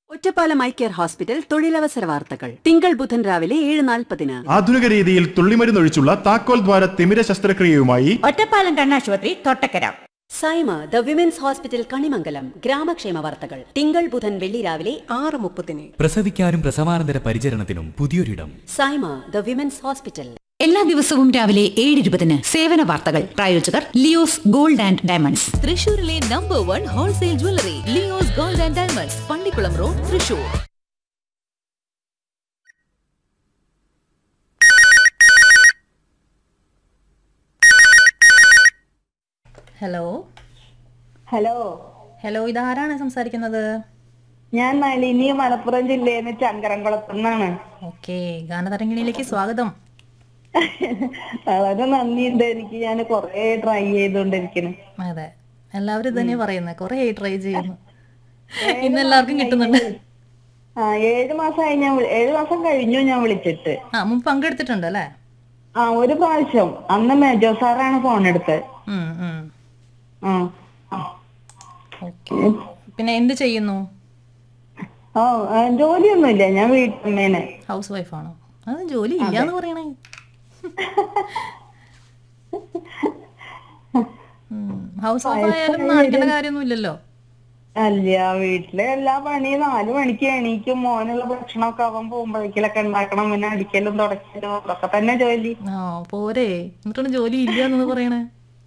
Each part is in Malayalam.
ഒറ്റപ്പാലം ഐ കെയർ ഹോസ്പിറ്റൽ തൊഴിലവസര വാർത്തകൾ തിങ്കൾ ബുധൻ രാവിലെ ഏഴ് നാൽപ്പതിന് ആധുനിക രീതിയിൽ തുള്ളിമരുന്നൊഴിച്ചുള്ള താക്കോൽ ദ്വാര തിമിര ശസ്ത്രക്രിയയുമായി ഒറ്റപ്പാലം കണ്ണാശുപത്രി Thottakkara Saima the women's hospital Kanimangalam ഗ്രാമക്ഷേമ വാർത്തകൾ തിങ്കൾ ബുധൻ വെള്ളി രാവിലെ ആറ് മുപ്പതിന് പ്രസവിക്കാനും പ്രസവാനന്തര പരിചരണത്തിനും പുതിയൊരിടം സൈമ ദ വിമൻസ് ഹോസ്പിറ്റൽ എല്ലാ ദിവസവും രാവിലെ ഏഴ് ഇരുപതിന് സേവന വാർത്തകൾ പ്രായോജകർ ലിയോസ് ഗോൾഡ് ആൻഡ് ഡയമണ്ട്സ് തൃശൂരിലെ number one wholesale jewellery Leo's gold and diamonds Pallikkulam road Thrissur hello hello hello ഇതാരാണ് സംസാരിക്കുന്നത് ഞാൻ നളിനി മലപ്പുറം ജില്ലയിൽ നിന്ന് ചങ്കരംകുളത്തുനിന്നാണ് ഓക്കെ ഗാനതരംഗിണിയിലേക്ക് സ്വാഗതം വളരെ നന്ദിയുണ്ട് എനിക്ക് ഞാൻ കൊറേ ട്രൈ ചെയ്തോണ്ടിരിക്കുന്നു അതെ എല്ലാവരും ഇത് തന്നെയാ പറയുന്നത് കുറെ ട്രൈ ചെയ്യുന്നു ഇന്ന് എല്ലാവർക്കും കിട്ടുന്നുണ്ട് ആ ഏഴ് മാസമായി ഞാൻ വിളി- ഏഴ് മാസം കഴിഞ്ഞു ഞാൻ വിളിച്ചിട്ട് ആ മുമ്പ് പങ്കെടുത്തിട്ടുണ്ട് അല്ലേ ആ ഒരു പ്രാവശ്യം അന്ന് മേജോ സാറാണ് ഫോൺ എടുത്തത് ഉം, ഉം. ആ ഓക്കെ പിന്നെ എന്ത് ചെയ്യുന്നു ഓ ആ, ജോലിയൊന്നുമില്ല ഞാൻ വീട്ടമ്മേനെ ഹൗസ് വൈഫാണോ അത് ജോലി ഇല്ല എന്ന് പറയണേ ഹൗസ് വൈഫ് ആയാലും കാണിക്കേണ്ട കാര്യമൊന്നും ഇല്ലല്ലോ അല്ല വീട്ടിലെ എല്ലാ പണിയും നാല് മണിക്ക് എണീക്കും മോനുള്ള ഭക്ഷണമൊക്കെ അവൻ പോകുമ്പോഴേക്കിലൊക്കെ ഉണ്ടാക്കണം പിന്നെ അടിക്കലും തുടക്കലും അതൊക്കെ തന്നെ ജോലി ആ പോരെ എന്നിട്ടാണ് ജോലി ഇല്ല എന്ന് പറയണേ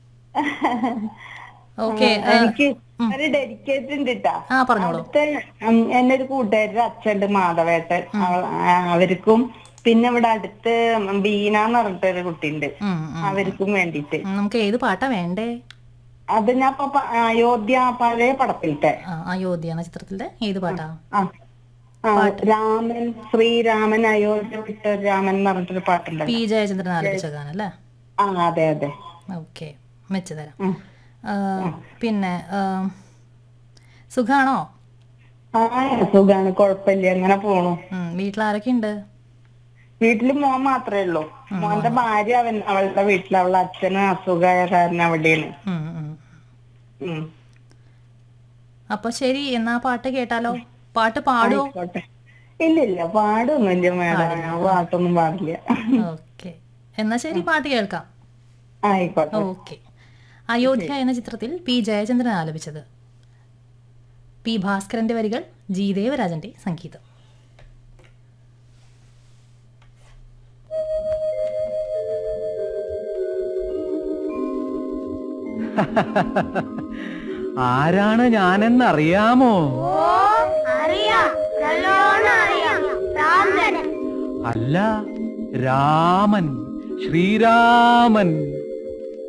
ഓക്കെ എനിക്ക് ഒരു ഡെഡിക്കേറ്റ് ഉണ്ട് ട്ടാ. ആ പറഞ്ഞോളൂ അടുത്ത ഉം, എന്റെ ഒരു കൂട്ടുകാരുടെ അച്ഛണ്ട് മാധവേട്ടൻ അവൾ- ആ, അവർക്കും പിന്നെ ഇവിടെ അടുത്ത് ബീന എന്ന് പറഞ്ഞിട്ട് ഒരു കുട്ടിയുണ്ട് ഉം, ഉം. അവർക്കും വേണ്ടിട്ട് ഉം, നമുക്ക് ഏത് പാട്ടാ വേണ്ടേ അത് ഞാൻ ഇപ്പൊ പ- അയോധ്യ പഴയ പടത്തിലത്തെ ആ, അയോധ്യ എന്ന ചിത്രത്തിലെ ഏത് പാട്ടാ ആ ആ, രാമൻ ശ്രീരാമൻ അയോധ്യ വിട്ട രാമൻ എന്ന് പറഞ്ഞിട്ടൊരു പാട്ടുണ്ട് പി ജയചന്ദ്രൻ ആലപിച്ച ഗാനം അല്ലേ ആ അതെ അതെ ഓക്കെ വെച്ച് തരാം ഉം. ആ, പിന്നെ ആ, സുഖാണോ ആ സുഖാണ് കുഴപ്പമില്ല അങ്ങനെ പോണു ഉം, വീട്ടിൽ ആരൊക്കെ ഉണ്ട് വീട്ടില് മോൻ മാത്രമേ ഉള്ളൂ മോന്റെ ഭാര്യ അവൻ അവളുടെ വീട്ടിൽ അവളുടെ അച്ഛന് അസുഖമായ കാരണം അവിടെയാണ് ഉം, ഉം. ഉം. അപ്പൊ ശരി എന്നാ പാട്ട് കേട്ടാലോ പാട്ട് പാടുവോ ആയിക്കോട്ടെ ഇല്ല ഇല്ല പാടൊന്നുമില്ല മേഡം ഞാൻ പാട്ടൊന്നും പാടില്ല ഓക്കെ എന്നാ ശരി പാട്ട് കേൾക്കാം ആയിക്കോട്ടെ ഓക്കെ അയോധ്യ എന്ന ചിത്രത്തിൽ പി ജയചന്ദ്രൻ ആലപിച്ചത് പി ഭാസ്കരന്റെ വരികൾ ജി ദേവരാജന്റെ സംഗീതം ആരാണ് ഞാനെന്നറിയാമോ അല്ല രാമൻ ശ്രീരാമൻ